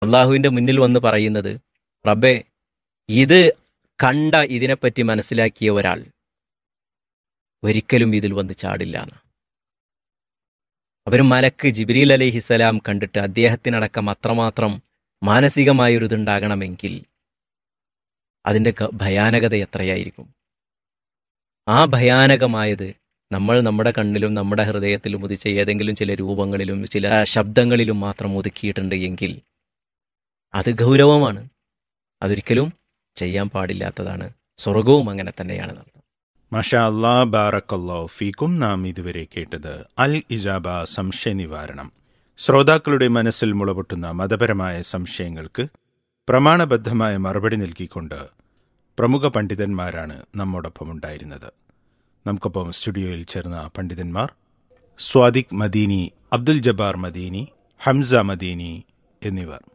അള്ളാഹുവിന്റെ മുന്നിൽ വന്ന് പറയുന്നത് റബ്ബേ ഇത് കണ്ട ഇതിനെപ്പറ്റി മനസ്സിലാക്കിയ ഒരാൾ ഒരിക്കലും ഇതിൽ വന്ന് ചാടില്ല എന്ന് അവർ മലക്ക് ജിബ്രീൽ അലൈഹിസലാം കണ്ടിട്ട് അദ്ദേഹത്തിനടക്കം അത്രമാത്രം മാനസികമായൊരിതുണ്ടാകണമെങ്കിൽ അതിൻ്റെ ഗ- ഭയാനകത എത്രയായിരിക്കും ആ ഭയാനകമായത് നമ്മൾ നമ്മുടെ കണ്ണിലും നമ്മുടെ ഹൃദയത്തിലും ഉദിച്ച ഏതെങ്കിലും ചില രൂപങ്ങളിലും ചില ശബ്ദങ്ങളിലും മാത്രം ഒതുക്കിയിട്ടുണ്ട് എങ്കിൽ അത് ഗൗരവമാണ് അതൊരിക്കലും ചെയ്യാൻ പാടില്ലാത്തതാണ് സ്വർഗവും അങ്ങനെ തന്നെയാണ് നടത്തുന്നത് മഷാ അല്ലാ ബാറക്കല്ലോ ഫീക്കും നാം ഇതുവരെ കേട്ടത് അൽ ഇജാബ സംശയ നിവാരണം ശ്രോതാക്കളുടെ മനസ്സിൽ മുളപൊട്ടുന്ന മതപരമായ സംശയങ്ങൾക്ക് പ്രമാണബദ്ധമായ മറുപടി നൽകിക്കൊണ്ട് പ്രമുഖ പണ്ഡിതന്മാരാണ് നമ്മോടൊപ്പം ഉണ്ടായിരുന്നത് നമുക്കൊപ്പം സ്റ്റുഡിയോയിൽ ചേർന്ന പണ്ഡിതന്മാർ സ്വാദിഖ് മദീനി അബ്ദുൽ ജബ്ബാർ മദീനി ഹംസ മദീനി എന്നിവർ